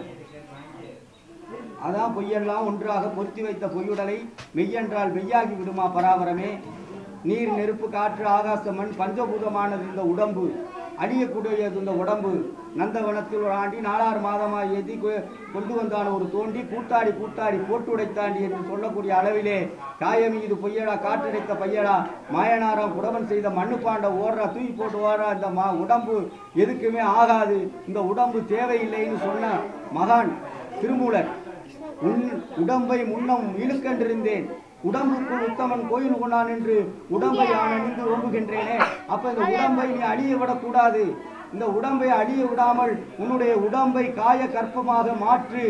அதான் பொய்யெல்லாம் ஒன்றாக பொருத்தி வைத்த பொய்யுடலை மெய்யென்றால் மெய்யாகி விடுமா பராபரமே நீர் நெருப்பு காற்று ஆகாச மண் பஞ்சபூதமானது இந்த உடம்பு அழியக்கூடியது இந்த உடம்பு நந்தவனத்தில் ஒரு ஆண்டி நாலாறு மாதமாய் ஏற்றி கொ- கொண்டு வந்தான் ஒரு தோண்டி கூத்தாடி கூத்தாடி போட்டு உடைத்தாண்டி என்று சொல்லக்கூடிய அளவிலே காயம் இது பொய்யடா காற்றடைத்த பையடா மாயனாரம் குடவன் செய்த மண்ணு பாண்ட ஓடுறா தூக்கி போட்டு ஓடுறா இந்த மா உடம்பு எதுக்குமே ஆகாது இந்த உடம்பு தேவையில்லைன்னு சொன்ன மகான் திருமூலர் உன் உடம்பை முன்னம் இழுக்கென்றிருந்தேன் உடம்புக்குள் உத்தமன் கோயில் கொண்டான் என்று உடம்பை நான் அணிந்து ஓம்புகின்றேனே அப்ப இந்த உடம்பை நீ அழிய விடக்கூடாது இந்த உடம்பை அழிய விடாமல் உன்னுடைய உடம்பை காய கற்பமாக மாற்று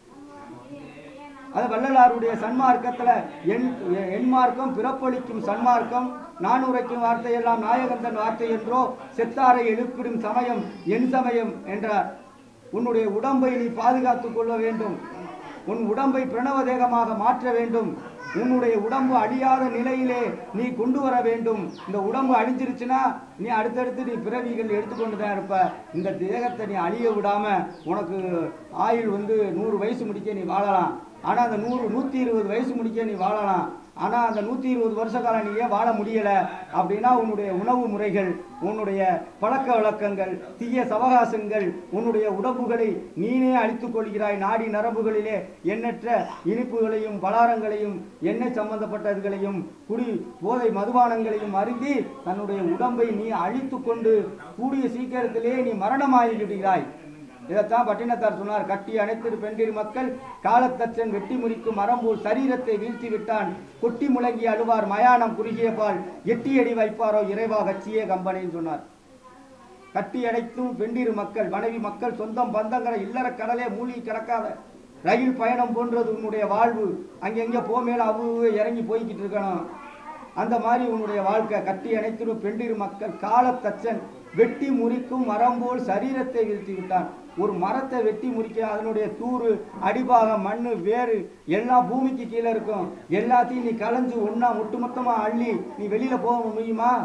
அது வள்ளலாருடைய சன்மார்க்கத்துல எண் எண்மார்க்கம் பிறப்பளிக்கும் சன்மார்க்கம் நான் உரைக்கும் வார்த்தையெல்லாம் நாயகந்தன் வார்த்தை என்றோ செத்தாரை எழுப்பிடும் சமயம் என் சமயம் என்றார் உன்னுடைய உடம்பை நீ பாதுகாத்துக் கொள்ள வேண்டும் உன் உடம்பை பிரணவ தேகமாக மாற்ற வேண்டும் உன்னுடைய உடம்பு அழியாத நிலையிலே நீ கொண்டு வர வேண்டும் இந்த உடம்பு அழிஞ்சிருச்சுன்னா நீ அடுத்தடுத்து நீ பிறவிகள் எடுத்துக்கொண்டு தான் இருப்ப இந்த தேகத்தை நீ அழிய விடாம உனக்கு ஆயுள் வந்து நூறு வயசு முடிக்க நீ வாழலாம் ஆனா அந்த நூறு நூத்தி இருபது வயசு முடிக்க நீ வாழலாம் ஆனா அந்த நூத்தி இருபது வருஷ காலம் நீ ஏன் வாழ முடியல அப்படின்னா உன்னுடைய உணவு முறைகள் உன்னுடைய பழக்க வழக்கங்கள் தீய சவகாசங்கள் உன்னுடைய உடம்புகளை நீனே அழித்துக் கொள்கிறாய் நாடி நரம்புகளிலே எண்ணற்ற இனிப்புகளையும் பலாரங்களையும் எண்ணெய் சம்பந்தப்பட்டதுகளையும் குடி போதை மதுபானங்களையும் அருந்தி தன்னுடைய உடம்பை நீ அழித்துக் கொண்டு கூடிய சீக்கிரத்திலே நீ மரணமாகி விடுகிறாய் இதைத்தான் பட்டினத்தார் சொன்னார் கட்டி அனைத்திரு பெண்டிரு மக்கள் காலத்தச்சன் வெட்டி முறிக்கும் மரம்போல் சரீரத்தை வீழ்த்தி விட்டான் கொட்டி முழங்கி அழுவார் மயானம் குறுகிய பால் எட்டியடி வைப்பாரோ இறைவா கட்சியே கம்பனைன்னு சொன்னார் கட்டி அடைத்தும் பெண்டிரு மக்கள் மனைவி மக்கள் சொந்தம் பந்தங்கிற இல்லற கடலே மூழ்கி கிடக்காத ரயில் பயணம் போன்றது உன்னுடைய வாழ்வு அங்கெங்க போ மேல அவு இறங்கி போய்கிட்டு இருக்கணும் அந்த மாதிரி உன்னுடைய வாழ்க்கை கட்டி அணைத்திடும் பெண்டிரு மக்கள் காலத்தச்சன் வெட்டி முறிக்கும் மரம் போல் சரீரத்தை வீழ்த்தி விட்டான் ஒரு மரத்தை வெட்டி முறிக்க அதனுடைய தூறு அடிபாகம் மண்ணு வேறு எல்லாம் பூமிக்கு கீழே இருக்கும் எல்லாத்தையும் நீ களைஞ்சு ஒண்ணா ஒட்டுமொத்தமா அள்ளி நீ வெளியில போக முடியுமா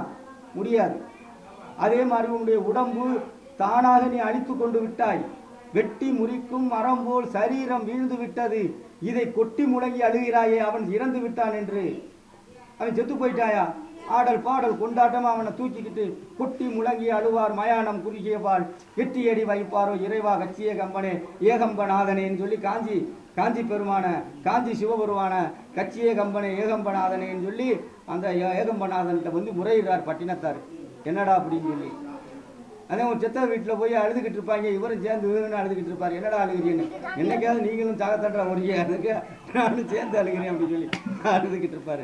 முடியாது அதே மாதிரி உன்னுடைய உடம்பு தானாக நீ அழித்து கொண்டு விட்டாய் வெட்டி முறிக்கும் மரம் போல் சரீரம் வீழ்ந்து விட்டது இதை கொட்டி முழங்கி அழுகிறாயே அவன் இறந்து விட்டான் என்று அவன் செத்து போயிட்டாயா ஆடல் பாடல் கொண்டாட்டம் அவனை தூக்கிக்கிட்டு கொட்டி முழங்கி அழுவார் மயானம் குறுகியவாள் எட்டியடி வைப்பாரோ இறைவா கச்சிய கம்பனே ஏகம்பநாதனேன்னு சொல்லி காஞ்சி காஞ்சி பெருமான காஞ்சி சிவபெருமான கச்சிய கம்பனே ஏகம்பநாதனேன்னு சொல்லி அந்த ஏ- ஏகம்பநாதன்கிட்ட வந்து முறையிடுறார் பட்டினத்தார் என்னடா அப்படின்னு சொல்லி அதே ஒரு செத்த வீட்டில் போய் அழுதுகிட்டு இருப்பாங்க இவரும் சேர்ந்து இவரும் அழுதுகிட்டு இருப்பாரு என்னடா அழுகிறீன்னு என்னைக்காவது நீங்களும் தகத்தட்டுற ஒரே அதுக்கு நானும் சேர்ந்து அழுகிறேன் அப்படின்னு சொல்லி அழுதுகிட்டு இருப்பாரு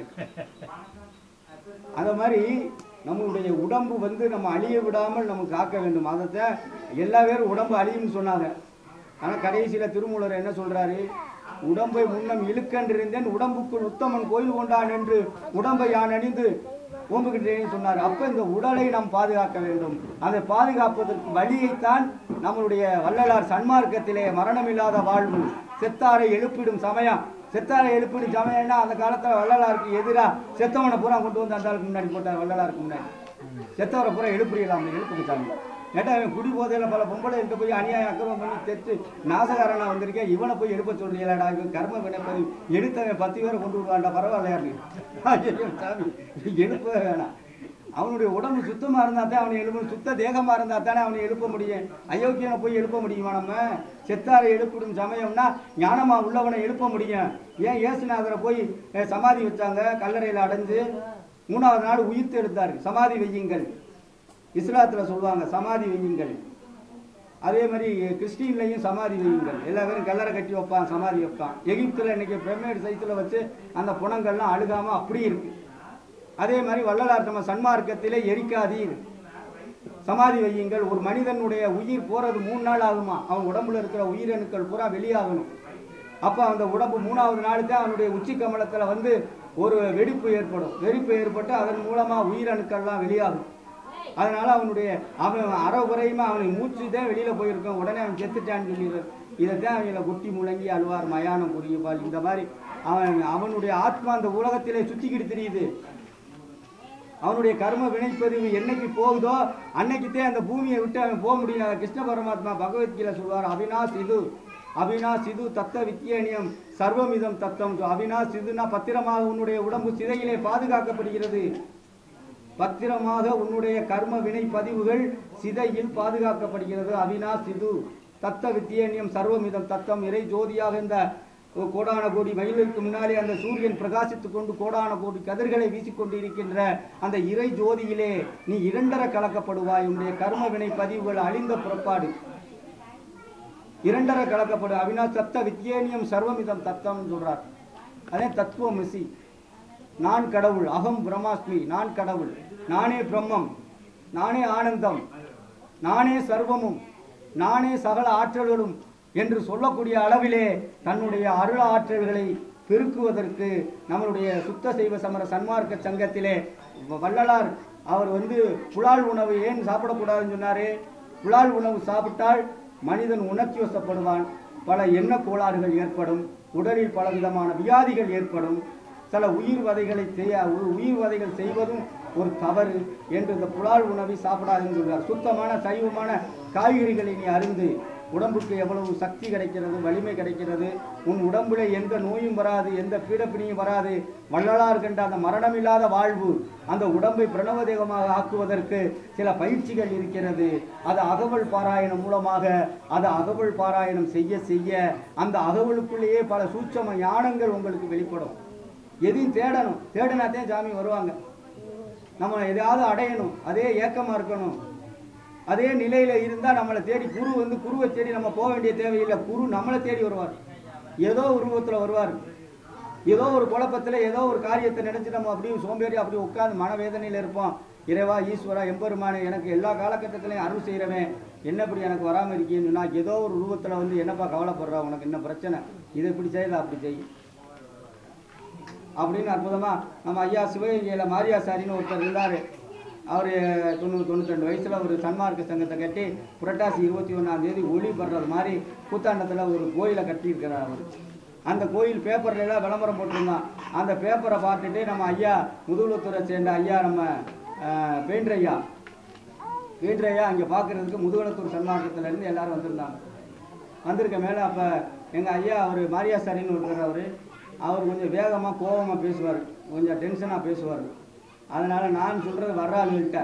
அந்த மாதிரி நம்மளுடைய உடம்பு வந்து நம்ம அழிய விடாமல் நம்ம காக்க வேண்டும் அதைத்தான் எல்லா பேரும் உடம்பு அழியும்னு சொன்னாங்க ஆனால் கடைசியில் திருமூலர் என்ன சொல்றாரு உடம்பை முன்னம் இழுக்கன்றிருந்தேன் உடம்புக்குள் உத்தமன் கோயில் கொண்டான் என்று உடம்பை யான் அணிந்து ஓம்புகின்றேன்னு சொன்னார் அப்ப இந்த உடலை நாம் பாதுகாக்க வேண்டும் அதை பாதுகாப்பதற்கு வழியைத்தான் நம்மளுடைய வள்ளலார் சன்மார்க்கத்திலே மரணமில்லாத வாழ்வு செத்தாரை எழுப்பிடும் சமயம் செத்தாரை எழுப்பிடும் சமயம்னா அந்த காலத்துல வள்ளலாருக்கு எதிரா செத்தவனை பூரா கொண்டு வந்து அந்த ஆளுக்கு முன்னாடி போட்டார் வள்ளலாருக்கு முன்னாடி செத்தவரை பூரா எழுப்புறீங்களாம் எழுப்புங்க சாமி கேட்டா அவன் குடி போதையில பல பொம்பளை இருக்க போய் அநியாயம் அக்கிரமம் பண்ணி தெத்து நாசகாரனா வந்திருக்கேன் இவனை போய் எழுப்ப சொல்றீங்களாடா இவன் கர்ம வினைப்பது எடுத்தவன் பத்து பேரை கொண்டு விடுவான்டா பரவாயில்லையாரு ஐயோ சாமி எழுப்ப வேணாம் அவனுடைய உடம்பு சுத்தமா இருந்தா தான் அவனை எழுப்ப சுத்த தேகமா இருந்தா தானே அவனை எழுப்ப முடியும் அயோக்கியனை போய் எழுப்ப முடியுமா நம்ம செத்தாரை எழுப்பிடும் சமயம்னா ஞானமா உள்ளவனை எழுப்ப முடியும் ஏன் இயேசுநாதரை போய் அஹ், சமாதி வச்சாங்க கல்லறையில் அடைஞ்சு மூணாவது நாள் உயிர்த்து எடுத்தார் சமாதி வையுங்கள் இஸ்லாத்துல சொல்லுவாங்க சமாதி வையுங்கள் அதே மாதிரி கிறிஸ்டின்லையும் சமாதி வையுங்கள் எல்லா பேரும் கல்லறை கட்டி வைப்பான் சமாதி வைப்பான் எகிப்துல இன்னைக்கு பிரமிட் சைஸ்ல வச்சு அந்த புணங்கள்லாம் அழுகாம அப்படி இருக்கு அதே மாதிரி வள்ளலார் நம்ம சன்மார்க்கத்திலே எரிக்காதீர் சமாதி வையுங்கள் ஒரு மனிதனுடைய உயிர் போறது மூணு நாள் ஆகுமா அவன் உடம்புல இருக்கிற உயிரணுக்கள் பூரா வெளியாகணும் அப்ப அந்த உடம்பு மூணாவது நாள் தான் அவனுடைய உச்சி கமலத்துல வந்து ஒரு வெடிப்பு ஏற்படும் வெடிப்பு ஏற்பட்டு அதன் மூலமா உயிரணுக்கள்லாம் வெளியாகும் அதனால அவனுடைய அவன் அறகுறையுமா அவனுக்கு மூச்சு தான் வெளியில போயிருக்கான் உடனே அவன் செத்துட்டான்னு சொல்லிடுறது இதைத்தான் அவங்கள குட்டி முழங்கி அழுவார் மயானம் குடிப்பால் இந்த மாதிரி அவன் அவனுடைய ஆத்மா அந்த உலகத்திலே சுத்திக்கிட்டு தெரியுது அவனுடைய கர்ம வினைப்பதிவு என்னைக்கு போகுதோ அன்னைக்குத்தே அந்த பூமியை விட்டு அவன் போக முடியும் அதை கிருஷ்ண பரமாத்மா பகவத்கீதை சொல்வார் அவினாஷ் இது அவினாஷ் இது தத்த வித்தியனியம் சர்வமிதம் தத்தம் அவினாஷ் இதுனா பத்திரமாக உன்னுடைய உடம்பு சிதையிலே பாதுகாக்கப்படுகிறது பத்திரமாக உன்னுடைய கர்ம வினை பதிவுகள் சிதையில் பாதுகாக்கப்படுகிறது அவினாஷ் இது தத்த வித்தியனியம் சர்வமிதம் தத்தம் இறை ஜோதியாக இந்த கோடான கோடி மயிலுக்கு முன்னாலே அந்த சூரியன் பிரகாசித்துக் கொண்டு கோடான கோடி கதிர்களை வீசிக்கொண்டு இருக்கின்ற அந்த இறை ஜோதியிலே நீ இரண்டர கலக்கப்படுவாய் உன்னுடைய கர்ம வினை பதிவுகள் அழிந்த புறப்பாடு இரண்டர கலக்கப்படும் அவினாஷ் தத்த வித்யேனியம் சர்வமிதம் தத்தம் சொல்றார் அதே தத்துவமசி நான் கடவுள் அகம் பிரம்மாஸ்மி நான் கடவுள் நானே பிரம்மம் நானே ஆனந்தம் நானே சர்வமும் நானே சகல ஆற்றல்களும் என்று சொல்லக்கூடிய அளவிலே தன்னுடைய அருள் ஆற்றல்களை பெருக்குவதற்கு நம்மளுடைய சுத்த செய்வ சமர சன்மார்க்க சங்கத்திலே வ- வள்ளலார் அவர் வந்து புலால் உணவு ஏன் சாப்பிடக்கூடாதுன்னு சொன்னாரே புலால் உணவு சாப்பிட்டால் மனிதன் உணர்ச்சி வசப்படுவான் பல எண்ண கோளாறுகள் ஏற்படும் உடலில் பல விதமான வியாதிகள் ஏற்படும் சில உயிர் வதைகளை செய்ய உ- உயிர் வதைகள் செய்வதும் ஒரு தவறு என்று இந்த புலால் உணவை சாப்பிடாதுன்னு சொல்றார் சுத்தமான சைவமான காய்கறிகளை நீ அருந்து உடம்புக்கு எவ்வளவு சக்தி கிடைக்கிறது வலிமை கிடைக்கிறது உன் உடம்புல எந்த நோயும் வராது எந்த பீடப்பிணியும் வராது வள்ளலார் கண்ட அந்த மரணமில்லாத வாழ்வு அந்த உடம்பை பிரணவதேகமாக ஆக்குவதற்கு சில பயிற்சிகள் இருக்கிறது அது அகவல் பாராயணம் மூலமாக அது அகவல் பாராயணம் செய்ய செய்ய அந்த அகவலுக்குள்ளேயே பல சூட்சம ஞானங்கள் உங்களுக்கு வெளிப்படும் எதையும் தேடணும் தேடினாத்தான் சாமி வருவாங்க நம்ம எதையாவது அடையணும் அதே ஏக்கமா இருக்கணும் அதே நிலையில இருந்தா நம்மளை தேடி குரு வந்து குருவை தேடி நம்ம போக வேண்டிய தேவையில்லை குரு நம்மளை தேடி வருவார் ஏதோ ஒரு உருவத்துல வருவார் ஏதோ ஒரு குழப்பத்துல ஏதோ ஒரு காரியத்தை நினைச்சு நம்ம அப்படியே சோம்பேறி அப்படி உட்கார்ந்து மனவேதனையில இருப்போம் இறைவா ஈஸ்வரா எம்பெருமானே எனக்கு எல்லா காலகட்டத்திலையும் அருள் செய்கிறவன் என்ன இப்படி எனக்கு வராமல் இருக்கேன்னு சொன்னா ஏதோ ஒரு உருவத்துல வந்து என்னப்பா கவலைப்படுறா உனக்கு என்ன பிரச்சனை இதை இப்படி செய்யல அப்படி செய் அப்படின்னு அற்புதமா நம்ம ஐயா சிவகங்கையில் மாரியாசாரின்னு ஒருத்தர் இருந்தார் அவர் தொண்ணூறு தொண்ணூற்றி ரெண்டு வயசில் ஒரு சன்மார்க்க சங்கத்தை கட்டி புரட்டாசி இருபத்தி ஒன்றாம் தேதி ஒளி படுறது மாதிரி கூத்தாண்டத்தில் ஒரு கோயிலை கட்டியிருக்கிறார் அவர் அந்த கோயில் பேப்பர்ல எல்லாம் விளம்பரம் போட்டிருந்தான் அந்த பேப்பரை பார்த்துட்டு நம்ம ஐயா முதுகுலத்தூரை சேர்ந்த ஐயா நம்ம பெயிண்டரையா பெயிண்டரையா அங்கே பார்க்குறதுக்கு முதுகுளத்தூர் சன்மார்க்கத்துலேருந்து எல்லாரும் வந்திருந்தாங்க வந்திருக்க மேலே அப்போ எங்கள் ஐயா அவர் மாரியாசாரின்னு ஒருத்தர் அவர் அவர் கொஞ்சம் வேகமாக கோபமாக பேசுவார் கொஞ்சம் டென்ஷனாக பேசுவார் அதனால் நான் சொல்கிறது வர்ற ஆளுகிட்ட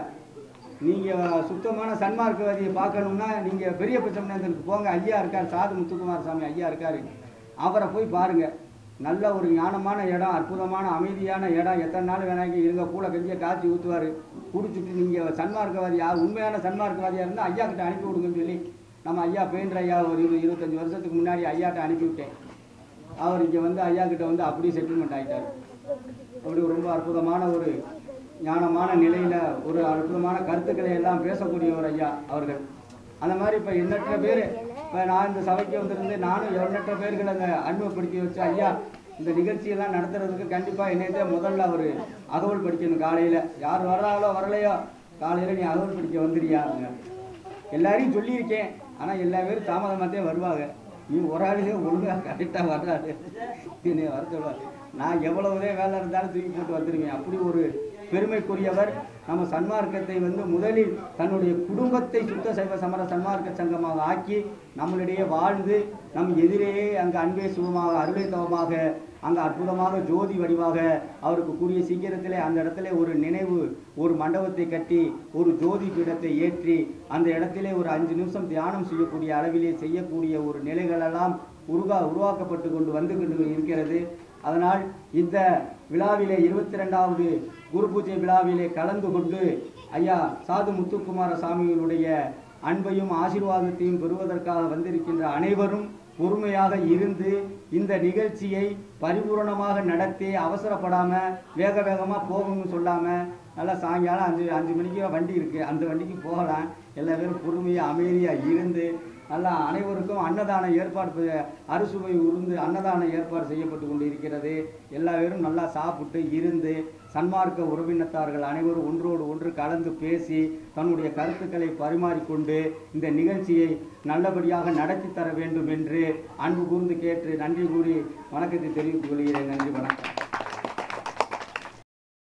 நீங்கள் சுத்தமான சன்மார்க்கவாதியை பார்க்கணும்னா நீங்கள் பெரிய பச்சமநேந்தனுக்கு போங்க ஐயா இருக்கார் சாது முத்துக்குமார் சாமி ஐயா இருக்கார் அவரை போய் பாருங்கள் நல்ல ஒரு ஞானமான இடம் அற்புதமான அமைதியான இடம் எத்தனை நாள் வேணாங்க இருங்க கூட கஞ்சியை காய்ச்சி ஊற்றுவார் குடிச்சிட்டு நீங்கள் சன்மார்க்கவாதி யார் உண்மையான சன்மார்க்கவாதியாக இருந்தால் ஐயா கிட்ட அனுப்பி விடுங்கன்னு சொல்லி நம்ம ஐயா பெயிண்டர் ஐயா ஒரு இரு இருபத்தஞ்சி வருஷத்துக்கு முன்னாடி ஐயாட்ட அனுப்பி விட்டேன் அவர் இங்கே வந்து ஐயா கிட்ட வந்து அப்படியே செட்டில்மெண்ட் ஆகிட்டார் அப்படி ரொம்ப அற்புதமான ஒரு ஞானமான நிலையில் ஒரு அற்புதமான கருத்துக்களை எல்லாம் பேசக்கூடிய ஒரு ஐயா அவர்கள் அந்த மாதிரி இப்போ எண்ணற்ற பேர் இப்போ நான் இந்த சபைக்கு வந்திருந்து நானும் எண்ணற்ற பேர்களை அந்த அனுபவப்படுத்தி வச்சு ஐயா இந்த நிகழ்ச்சியெல்லாம் நடத்துறதுக்கு கண்டிப்பாக என்னையதே முதல்ல அவர் அகவல் படிக்கணும் காலையில் யார் வர்றாங்களோ வரலையோ காலையில் நீ அகவல் படிக்க வந்துடுறியா எல்லாரையும் சொல்லியிருக்கேன் ஆனால் எல்லா பேரும் தாமதமாகத்தே வருவாங்க நீ ஒரு ஆளுதே ஒழுங்காக கரெக்டாக வர்றாரு என்னை வர சொல்லுவார் நான் எவ்வளவுதே வேலை இருந்தாலும் தூக்கி போட்டு வந்துடுவேன் அப்படி ஒரு பெருமைக்குரியவர் நம்ம சன்மார்க்கத்தை வந்து முதலில் தன்னுடைய குடும்பத்தை சுத்த சைவ சமர சன்மார்க்க சங்கமாக ஆக்கி நம்மளிடையே வாழ்ந்து நம் எதிரேயே அங்கு அன்பே சுகமாக அருளை தவமாக அங்கே அற்புதமாக ஜோதி வடிவாக அவருக்கு கூடிய சீக்கிரத்திலே அந்த இடத்துல ஒரு நினைவு ஒரு மண்டபத்தை கட்டி ஒரு ஜோதி பீடத்தை ஏற்றி அந்த இடத்திலே ஒரு அஞ்சு நிமிஷம் தியானம் செய்யக்கூடிய அளவிலே செய்யக்கூடிய ஒரு நிலைகளெல்லாம் உருவா உருவாக்கப்பட்டு கொண்டு வந்து கொண்டு இருக்கிறது அதனால் இந்த விழாவிலே இருபத்தி ரெண்டாவது குரு பூஜை விழாவிலே கலந்து கொண்டு ஐயா சாது முத்துக்குமார சாமிகளுடைய அன்பையும் ஆசீர்வாதத்தையும் பெறுவதற்காக வந்திருக்கின்ற அனைவரும் பொறுமையாக இருந்து இந்த நிகழ்ச்சியை பரிபூரணமாக நடத்தி அவசரப்படாம வேக வேகமாக போகணும்னு சொல்லாம நல்லா சாயங்காலம் அஞ்சு அஞ்சு மணிக்கு வண்டி இருக்கு அந்த வண்டிக்கு போகலாம் எல்லா பேரும் பொறுமையாக அமைதியாக இருந்து நல்லா அனைவருக்கும் அன்னதான ஏற்பாடு ப- அறுசுவை உருந்து அன்னதான ஏற்பாடு செய்யப்பட்டு கொண்டு இருக்கிறது எல்லா பேரும் நல்லா சாப்பிட்டு இருந்து சன்மார்க்க உறவினத்தார்கள் அனைவரும் ஒன்றோடு ஒன்று கலந்து பேசி தன்னுடைய கருத்துக்களை பரிமாறிக்கொண்டு இந்த நிகழ்ச்சியை நல்லபடியாக நடத்தி தர வேண்டும் என்று அன்பு கூர்ந்து கேட்டு நன்றி கூறி வணக்கத்தை தெரிவித்துக் கொள்கிறேன் நன்றி வணக்கம்